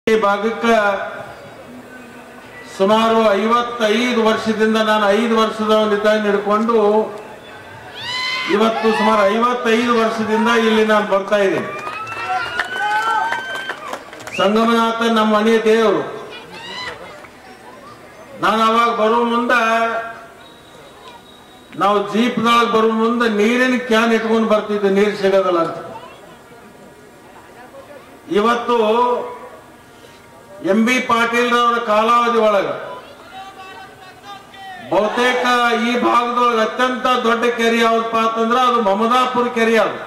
ಈ ಭಾಗಕ್ಕೆ ಸುಮಾರು ಐವತ್ತೈದು ವರ್ಷದಿಂದ ನಾನು ಐದು ವರ್ಷದವನಿದ್ದಾಗ ಹಿಡ್ಕೊಂಡು ಇವತ್ತು ಸುಮಾರು ಐವತ್ತೈದು ವರ್ಷದಿಂದ ಇಲ್ಲಿ ನಾನು ಬರ್ತಾ ಇದ್ದೀನಿ ಸಂಗಮನಾಥ ನಮ್ಮ ಮನೆಯ ದೇವರು ನಾನು ಅವಾಗ ಬರೋ ಮುಂದೆ ನಾವು ಜೀಪ್ದೊಳಗೆ ಬರೋ ಮುಂದೆ ನೀರಿನ ಕ್ಯಾನ್ ಇಟ್ಕೊಂಡು ಬರ್ತಿದ್ದೆ ನೀರು ಸಿಗೋದಿಲ್ಲ ಅಂತ ಇವತ್ತು ಎಂ ಬಿ ಪಾಟೀಲ್ ಅವರ ಕಾಲಾವಧಿ ಒಳಗ ಬಹುತೇಕ ಈ ಭಾಗದೊಳಗೆ ಅತ್ಯಂತ ದೊಡ್ಡ ಕೆರೆ ಯಾವ್ದಪ್ಪ ಅಂತಂದ್ರೆ ಅದು ಮಮದಾಪುರ ಕೆರೆ ಅದು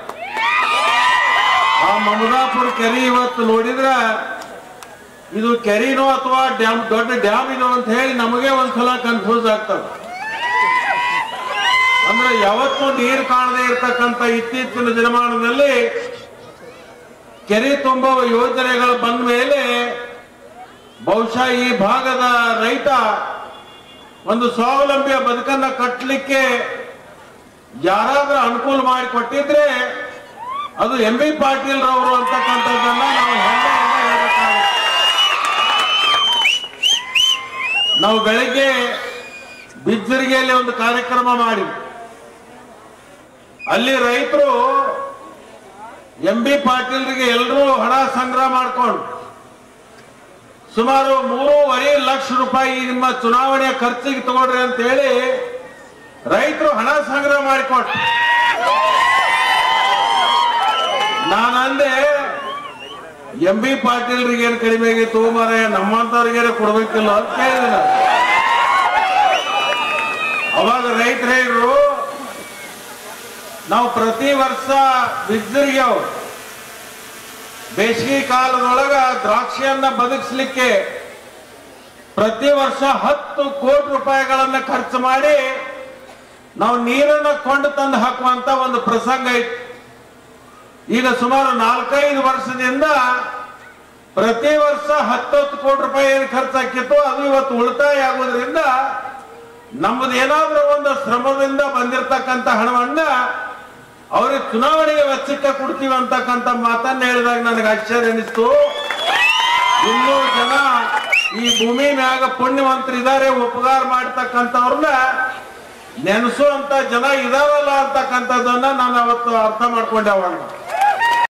ಆ ಮಮದಾಪುರ ಕೆರೆ ಇವತ್ತು ನೋಡಿದ್ರ ಇದು ಕೆರಿನೋ ಅಥವಾ ಡ್ಯಾಮ್ ದೊಡ್ಡ ಡ್ಯಾಮ್ ಇದು ಅಂತ ಹೇಳಿ ನಮಗೆ ಒಂದ್ಸಲ ಕನ್ಫ್ಯೂಸ್ ಆಗ್ತದೆ ಅಂದ್ರೆ ಯಾವತ್ತೂ ನೀರು ಕಾಣದೇ ಇರತಕ್ಕಂತ ಇತ್ತೀಚಿನ ದಿನಮಾನದಲ್ಲಿ ಕೆರೆ ತುಂಬುವ ಯೋಜನೆಗಳು ಬಂದ ಮೇಲೆ ಬಹುಶಃ ಈ ಭಾಗದ ರೈತ ಒಂದು ಸ್ವಾವಲಂಬಿಯ ಬದುಕನ್ನ ಕಟ್ಟಲಿಕ್ಕೆ ಯಾರಾದ್ರೂ ಅನುಕೂಲ ಮಾಡಿ ಕೊಟ್ಟಿದ್ರೆ ಅದು ಎಂ ಬಿ ಪಾಟೀಲ್ ರವರು ಅಂತಕ್ಕಂಥದ್ದನ್ನ ನಾವು ಹೆಮ್ಮೆಯಿಂದ ಹೇಳ್ಬೇಕಾಗುತ್ತೆ ನಾವು ಬೆಳಗ್ಗೆ ಬಿಜ್ಜರಿಗೆಯಲ್ಲಿ ಒಂದು ಕಾರ್ಯಕ್ರಮ ಮಾಡಿ ಅಲ್ಲಿ ರೈತರು ಎಂ ಬಿ ಪಾಟೀಲ್ರಿಗೆ ಎಲ್ಲರೂ ಹಣ ಸಂಗ್ರಹ ಮಾಡ್ಕೊಂಡು ಸುಮಾರು ಮೂರುವರೆ ಲಕ್ಷ ರೂಪಾಯಿ ನಿಮ್ಮ ಚುನಾವಣೆ ಖರ್ಚಿಗೆ ತಗೊಳ್ರಿ ಅಂತ ಹೇಳಿ ರೈತರು ಹಣ ಸಂಗ್ರಹ ಮಾಡಿಕೊಟ್ರು ನಾನಂದೆ ಎಂ ಬಿ ಪಾಟೀಲ್ರಿಗೆ ಏನ್ ಕಡಿಮೆ ಆಗಿತ್ತು ಮಾರ ನಮ್ಮಂತವ್ರಿಗೆ ಕೊಡ್ಬೇಕಿಲ್ಲ ಅಂತ ಕೇಳಿದೆ ನಾನು. ಅವಾಗ ರೈತರು ಹೇಳಿದ್ರು ನಾವು ಪ್ರತಿ ವರ್ಷ ಬಿದ್ದರಿಗೆ ಅವ್ರು ಬೇಸಿಗೆ ಕಾಲದೊಳಗ ದ್ರಾಕ್ಷಿಯನ್ನ ಬದುಕಿಸ್ಲಿಕ್ಕೆ ಪ್ರತಿ ವರ್ಷ ಹತ್ತು ಕೋಟಿ ರೂಪಾಯಿಗಳನ್ನ ಖರ್ಚು ಮಾಡಿ ನಾವು ನೀರನ್ನ ಕೊಂಡು ತಂದು ಹಾಕುವಂತ ಒಂದು ಪ್ರಸಂಗ ಇತ್ತು ಈಗ ಸುಮಾರು ನಾಲ್ಕೈದು ವರ್ಷದಿಂದ ಪ್ರತಿ ವರ್ಷ ಹತ್ತತ್ತು ಕೋಟಿ ರೂಪಾಯಿ ಏನು ಖರ್ಚಾಕಿತ್ತು ಅದು ಇವತ್ತು ಉಳಿತಾಯ ಆಗೋದ್ರಿಂದ ನಮ್ಮದು ಏನಾದ್ರೂ ಒಂದು ಶ್ರಮದಿಂದ ಬಂದಿರತಕ್ಕಂತ ಹಣವನ್ನ ಅವ್ರಿಗೆ ಚುನಾವಣೆಗೆ ವೆಚ್ಚಕ್ಕೆ ಕೊಡ್ತೀವಿ ಅಂತಕ್ಕಂಥ ಮಾತನ್ನ ಹೇಳಿದಾಗ ನನಗೆ ಆಶ್ಚರ್ಯ ಅನಿಸ್ತು ಇನ್ನೂ ಜನ ಈ ಭೂಮಿ ಮ್ಯಾಗ ಪುಣ್ಯವಂತರಿದ್ದಾರೆ ಉಪಕಾರ ಮಾಡ್ತಕ್ಕಂಥವ್ರನ್ನ ನೆನೆಸುವಂತ ಜನ ಇದಾರಲ್ಲ ಅಂತಕ್ಕಂಥದ್ದನ್ನ ನಾನು ಅವತ್ತು ಅರ್ಥ ಮಾಡ್ಕೊಂಡೆ ಅವಾಗ